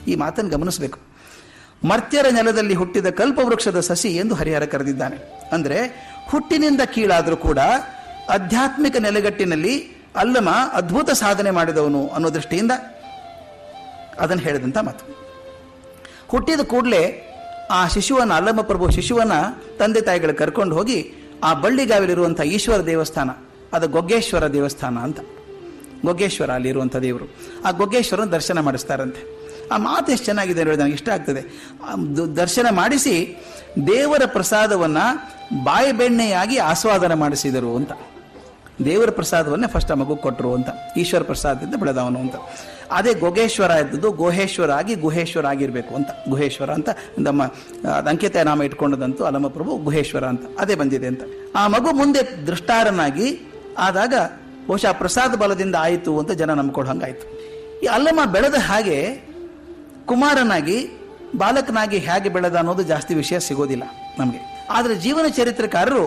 ಈ ಮಾತನ್ನು ಗಮನಿಸಬೇಕು ಮರ್ತ್ಯರ ನೆಲದಲ್ಲಿ ಹುಟ್ಟಿದ ಕಲ್ಪವೃಕ್ಷದ ಸಸಿ ಎಂದು ಹರಿಹರ ಕರೆದಿದ್ದಾನೆ ಅಂದರೆ ಹುಟ್ಟಿನಿಂದ ಕೀಳಾದರೂ ಕೂಡ ಆಧ್ಯಾತ್ಮಿಕ ನೆಲೆಗಟ್ಟಿನಲ್ಲಿ ಅಲ್ಲಮ ಅದ್ಭುತ ಸಾಧನೆ ಮಾಡಿದವನು ಅನ್ನೋ ದೃಷ್ಟಿಯಿಂದ ಅದನ್ನು ಹೇಳಿದಂಥ ಮಾತು ಹುಟ್ಟಿದ ಕೂಡಲೇ ಆ ಶಿಶುವನ್ನ ಅಲ್ಲಮ್ಮ ಪ್ರಭು ಶಿಶುವನ್ನ ತಂದೆ ತಾಯಿಗಳು ಕರ್ಕೊಂಡು ಹೋಗಿ ಆ ಬಳ್ಳಿಗಾವಿಲಿರುವಂಥ ಈಶ್ವರ ದೇವಸ್ಥಾನ ಅದು ಗೊಗ್ಗೇಶ್ವರ ದೇವಸ್ಥಾನ ಅಂತ ಗೊಗ್ಗೇಶ್ವರ ಅಲ್ಲಿರುವಂಥ ದೇವರು ಆ ಗೊಗ್ಗೇಶ್ವರನ ದರ್ಶನ ಮಾಡಿಸ್ತಾರಂತೆ ಆ ಮಾತು ಎಷ್ಟು ಚೆನ್ನಾಗಿದೆ ನೋಡಿ ನನಗೆ ಇಷ್ಟ ಆಗ್ತದೆ ಆ ದು- ದರ್ಶನ ಮಾಡಿಸಿ ದೇವರ ಪ್ರಸಾದವನ್ನ ಬಾಯಿ ಬೆಣ್ಣೆಯಾಗಿ ಆಸ್ವಾದನ ಮಾಡಿಸಿದರು ಅಂತ ದೇವರ ಪ್ರಸಾದವನ್ನೇ ಫಸ್ಟ್ ಆ ಮಗು ಕೊಟ್ಟರು ಅಂತ ಈಶ್ವರ ಪ್ರಸಾದದಿಂದ ಬೆಳೆದವನು ಅಂತ ಅದೇ ಗೊಗೇಶ್ವರ ಇದ್ದದ್ದು ಗುಹೇಶ್ವರ ಆಗಿ ಗುಹೇಶ್ವರ ಆಗಿರಬೇಕು ಅಂತ ಗುಹೇಶ್ವರ ಅಂತ ನಮ್ಮ ಆ, ಅಂಕಿತ ನಾಮ ಇಟ್ಕೊಂಡದಂತೂ ಅಲಮಪ್ರಭು ಗುಹೇಶ್ವರ ಅಂತ ಅದೇ ಬಂದಿದೆ ಅಂತ ಆ ಮಗು ಮುಂದೆ ದೃಷ್ಟಾರನಾಗಿ ಆದಾಗ ಬಹುಶಃ ಪ್ರಸಾದ ಬಲದಿಂದ ಆಯಿತು ಅಂತ ಜನ ನಂಬ್ಕೊಂಡು ಹಂಗಾಯ್ತು ಈ ಅಲ್ಲಮ್ಮ ಬೆಳೆದ ಹಾಗೆ ಕುಮಾರನಾಗಿ ಬಾಲಕನಾಗಿ ಹೇಗೆ ಬೆಳೆದ ಅನ್ನೋದು ಜಾಸ್ತಿ ವಿಷಯ ಸಿಗೋದಿಲ್ಲ ನಮಗೆ ಆದರೆ ಜೀವನ ಚರಿತ್ರಕಾರರು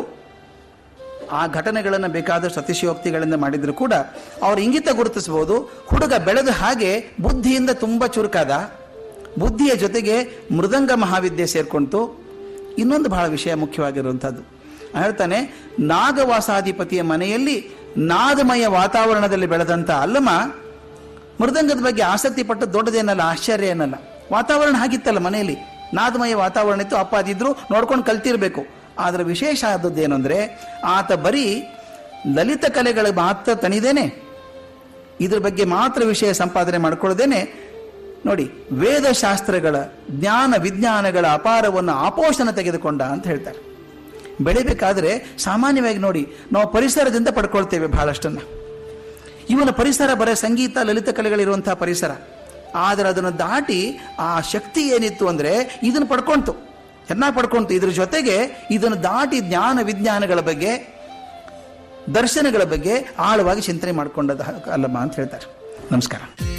ಆ ಘಟನೆಗಳನ್ನು ಬೇಕಾದಷ್ಟು ಅತಿಶಯೋಕ್ತಿಗಳಿಂದ ಮಾಡಿದ್ರು ಕೂಡ ಅವ್ರ ಇಂಗಿತ ಗುರುತಿಸಬಹುದು ಹುಡುಗ ಬೆಳೆದ ಹಾಗೆ ಬುದ್ಧಿಯಿಂದ ತುಂಬಾ ಚುರುಕಾದ ಬುದ್ಧಿಯ ಜೊತೆಗೆ ಮೃದಂಗ ಮಹಾವಿದ್ಯೆ ಸೇರ್ಕೊಂತು ಇನ್ನೊಂದು ಬಹಳ ವಿಷಯ ಮುಖ್ಯವಾಗಿರುವಂಥದ್ದು ಹೇಳ್ತಾನೆ ನಾಗವಾಸಾಧಿಪತಿಯ ಮನೆಯಲ್ಲಿ ನಾದಮಯ ವಾತಾವರಣದಲ್ಲಿ ಬೆಳೆದಂಥ ಅಲ್ಲಮ ಮೃದಂಗದ ಬಗ್ಗೆ ಆಸಕ್ತಿ ಪಟ್ಟು ದೊಡ್ಡದೇನಲ್ಲ ಆಶ್ಚರ್ಯ ಏನಲ್ಲ ವಾತಾವರಣ ಹಾಗಿತ್ತಲ್ಲ ಮನೆಯಲ್ಲಿ ನಾದಮಯ ವಾತಾವರಣ ಇತ್ತು ಅಪ್ಪ ಅದಿದ್ರು ನೋಡ್ಕೊಂಡು ಕಲ್ತಿರ್ಬೇಕು ಆದ್ರೆ ವಿಶೇಷ ಆದದ್ದು ಏನಂದ್ರೆ ಆತ ಬರೀ ಲಲಿತ ಕಲೆಗಳ ಮಾತ್ರ ತಣಿದೇನೆ ಇದ್ರ ಬಗ್ಗೆ ಮಾತ್ರ ವಿಷಯ ಸಂಪಾದನೆ ಮಾಡ್ಕೊಳ್ಳೋದೇನೆ ನೋಡಿ ವೇದಶಾಸ್ತ್ರಗಳ ಜ್ಞಾನ ವಿಜ್ಞಾನಗಳ ಅಪಾರವನ್ನು ಆಪೋಷಣ ತೆಗೆದುಕೊಂಡ ಅಂತ ಹೇಳ್ತಾರೆ ಬೆಳಿಬೇಕಾದ್ರೆ ಸಾಮಾನ್ಯವಾಗಿ ನೋಡಿ ನಾವು ಪರಿಸರದಿಂದ ಪಡ್ಕೊಳ್ತೇವೆ ಬಹಳಷ್ಟನ್ನ ಇವನ ಪರಿಸರ ಬರೀ ಸಂಗೀತ ಲಲಿತ ಕಲೆಗಳಿರುವಂತಹ ಪರಿಸರ ಆದರೆ ಅದನ್ನು ದಾಟಿ ಆ ಶಕ್ತಿ ಏನಿತ್ತು ಅಂದ್ರೆ ಇದನ್ನು ಪಡ್ಕೊಂತು ಚೆನ್ನಾಗಿ ಪಡ್ಕೊಂತು ಇದ್ರ ಜೊತೆಗೆ ಇದನ್ನು ದಾಟಿ ಜ್ಞಾನ ವಿಜ್ಞಾನಗಳ ಬಗ್ಗೆ ದರ್ಶನಗಳ ಬಗ್ಗೆ ಆಳವಾಗಿ ಚಿಂತನೆ ಮಾಡ್ಕೊಂಡದ ಅಲ್ಲಮ್ಮ ಅಂತ ಹೇಳ್ತಾರೆ ನಮಸ್ಕಾರ